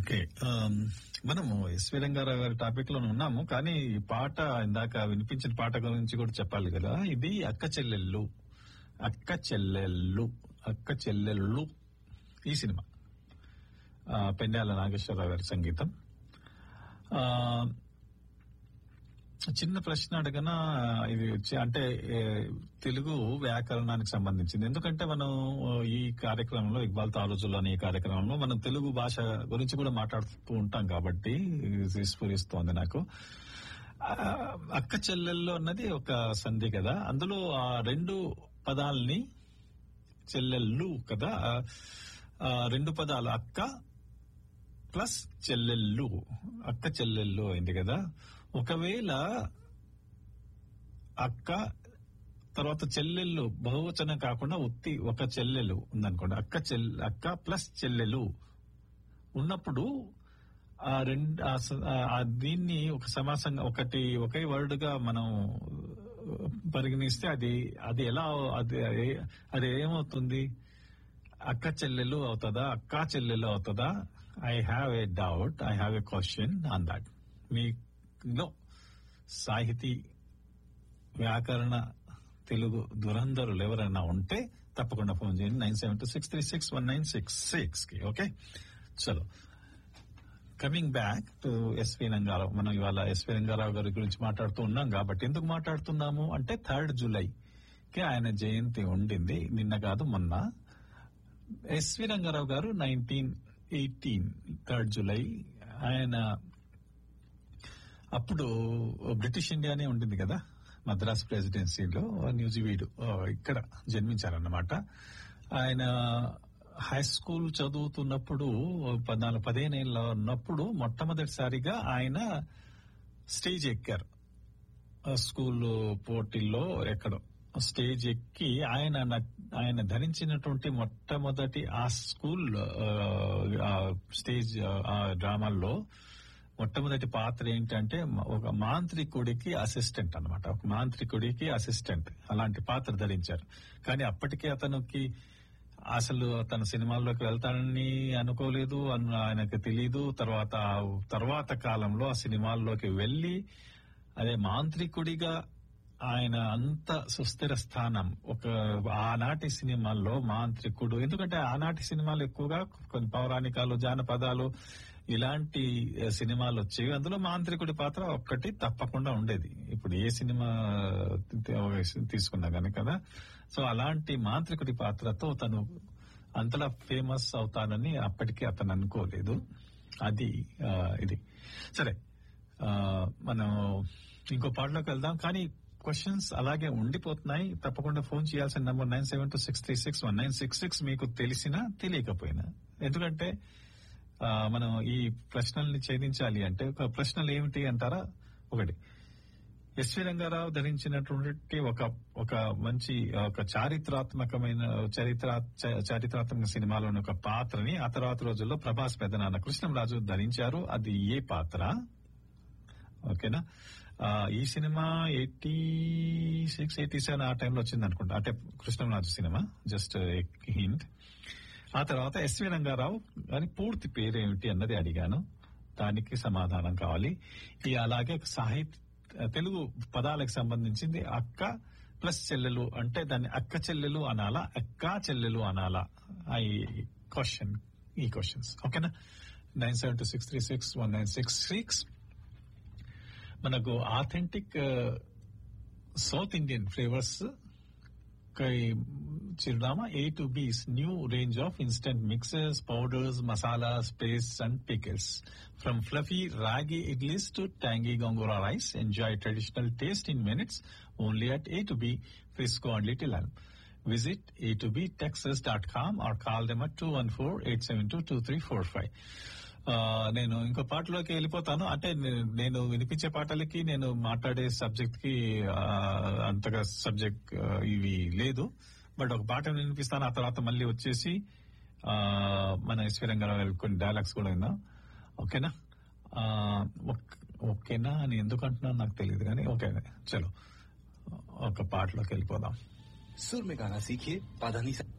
Okay ఆమ్, మనము SV Rangarao గారి topic లో ఉన్నాము కానీ ఈ పాట ఇందాక వినిపించిన పాట గురించి కూడా చెప్పాలి కదా ఇది అక్క చెల్లెళ్ళు అక్క చెల్లెళ్ళు అక్క చెల్లెళ్ళు ఈ సినిమా ఆ, పెండ్యాల నాగేశ్వరరావు గారి సంగీతం ఆ, చిన్న ప్రశ్న అడగనా ఇది వచ్చి అంటే ఏ, తెలుగు వ్యాకరణానికి సంబంధించింది ఎందుకంటే మనం ఆ, ఈ కార్యక్రమంలో ఇక్బాల్ తాలూజులు అనే ఈ కార్యక్రమంలో మనం తెలుగు భాష గురించి కూడా మాట్లాడుతూ ఉంటాం కాబట్టి ఇది స్ఫురిస్తోంది నాకు ఆ, అక్క చెల్లెళ్ళు అన్నది ఒక సంధి కదా అందులో ఆ రెండు పదాలని చెల్లెళ్ళు కదా ఆ, ఆ, రెండు పదాలు అక్క ప్లస్ చెల్లెళ్ళు అక్క చెల్లెళ్ళు అయింది కదా ఒకవేళ అక్క తర్వాత చెల్లెళ్ళు బహువచనం కాకుండా ఉత్తి ఒక చెల్లెలు ఉందనుకోండి అక్క చెల్ అక్క ప్లస్ చెల్లెలు ఉన్నప్పుడు ఆ రెండు ఆ స- ఆ దీన్ని ఒక సమాసంగా ఒకటి ఒకే వర్డ్ గా మనం పరిగణిస్తే అది అది ఎలా అది అది ఏమవుతుంది అక్క చెల్లెలు అవుతుందా అక్క చెల్లెలు అవుతుందా I have a doubt I have a question on that మీలో సాహితీ వ్యాకరణ తెలుగు దురంధరులు ఎవరైనా ఉంటే తప్పకుండా ఫోన్ చేయండి nine seven two six three six one nine six six కి ఓకే చలో coming back to S V Ranga Rao మనం ఇవాళ ఎస్వి రంగారావు గారి గురించి మాట్లాడుతూ ఉన్నాం కాబట్టి ఎందుకు మాట్లాడుతున్నాము అంటే థర్డ్ జూలైకి ఆయన జయంతి ఉండింది నిన్న కాదు మొన్న ఎస్వి రంగారావు గారు నైన్టీన్ ఎయిటీన్ థర్డ్ జూలై ఆయన అప్పుడు బ్రిటిష్ ఇండియానే ఉండింది కదా మద్రాస్ ప్రెసిడెన్సీలో న్యూజివీడు ఆ, ఇక్కడ జన్మించారన్నమాట ఆయన హై స్కూల్ చదువుతున్నప్పుడు పద్నాలుగు పదిహేనేళ్ళ ఉన్నప్పుడు మొట్టమొదటిసారిగా ఆయన స్టేజ్ ఎక్కారు ఆ స్కూల్ పోటీల్లో ఎక్కడో స్టేజ్ ఎక్కి ఆయన న- ఆయన ధరించినటువంటి మొట్టమొదటి ఆ స్కూల్ ఆ, ఆ స్టేజ్ ఆ డ్రామాల్లో మొట్టమొదటి పాత్ర ఏంటంటే మ- ఒక మాంత్రికుడికి అసిస్టెంట్ అన్నమాట ఒక మాంత్రికుడికి అసిస్టెంట్ అలాంటి పాత్ర ధరించారు కానీ అప్పటికే అతనికి అసలు తన సినిమాల్లోకి వెళ్తానని అనుకోలేదు అన్న ఆయనకు తెలియదు తర్వాత తర్వాత కాలంలో ఆ సినిమాల్లోకి వెళ్లి అదే మాంత్రికుడిగా ఆయన అంత సుస్థిర స్థానం ఒక ఆనాటి సినిమాల్లో మాంత్రికుడు ఎందుకంటే ఆనాటి సినిమాలు ఎక్కువగా కొన్ని పౌరాణికాలు జానపదాలు ఇలాంటి ఆ, సినిమాలు వచ్చేవి అందులో మాంత్రికుడి పాత్ర ఒక్కటి తప్పకుండా ఉండేది ఇప్పుడు ఏ సినిమా తీ- తీసుకున్నా కానీ కదా సో అలాంటి మాంత్రికుడి పాత్రతో తను అంతలా ఫేమస్ అవుతానని అప్పటికి అతను అనుకోలేదు అది ఆ, ఇది సరే ఆ, మనం ఇంకో పాటలోకి వెళ్దాం కానీ క్వశ్చన్స్ అలాగే ఉండిపోతున్నాయి తప్పకుండా ఫోన్ చేయాల్సిన number nine seven two six three six one nine six six మీకు తెలిసినా తెలియకపోయినా ఎందుకంటే ఆ, మనం ఈ ప్రశ్నల్ని ఛేదించాలి అంటే ఒక ప్రశ్నలు ఏమిటి అంటారా ఒకటి ఎస్వి రంగారావు ధరించినటువంటి ఒక ఒక మంచి ఒక చారిత్రాత్మకమైన చరిత్ర చ- చారిత్రాత్మక సినిమాలోని ఒక పాత్రని ఆ తర్వాత రోజుల్లో ప్రభాస్ పెద్దనాన్న కృష్ణంరాజు ధరించారు అది ఏ పాత్ర ఓకేనా ఆ, ఈ cinema eighty six eighty seven ఆ టైంలో వచ్చింది అనుకుంటా అంటే కృష్ణంరాజు సినిమా జస్ట్ హింట్ ఆ తర్వాత ఎస్వి రంగారావు అని పూర్తి పేరేమిటి అన్నది అడిగాను దానికి సమాధానం కావాలి ఈ అలాగే సాహిత్య తెలుగు పదాలకు సంబంధించింది అక్క ప్లస్ చెల్లెలు అంటే దాన్ని అక్క చెల్లెలు అనాలా అక్క చెల్లెలు అనాలా ఈ క్వశ్చన్ ఈ క్వశ్చన్స్ ఓకేనా nine seven two six three six one nine six six మనకు ఆథెంటిక్ సౌత్ ఇండియన్ ఫ్లేవర్స్ చిరునామా A to B's new range of instant mixes powders masalas paste and pickles from fluffy ragi idlis to tangy gongura rice enjoy traditional taste in minutes only at A to B Frisco and Little Elm Visit a to b texas.com or call them at 214-872-2345. ఆ, నేను ఇంకో పాటలోకి వెళ్ళిపోతాను అంటే నే- నేను వినిపించే పాటలకి నేను మాట్లాడే సబ్జెక్ట్ కి ఆ, అంతగా సబ్జెక్ట్ ఆ, ఇవి లేదు బట్ ఒక పాట వినిపిస్తాను ఆ తర్వాత మళ్ళీ వచ్చేసి ఆ, మన ఈశ్వరంగారావు గారి కొన్ని డైలాగ్స్ కూడా విన్నాం ఓకేనా ఆ, ఓక్- ఓకేనా అని ఎందుకు అంటున్నాను నాకు తెలియదు కానీ ఓకే చలో ఒక పాటలోకి వెళ్ళిపోదాం सुर में गाना सीखिए पाधानी सा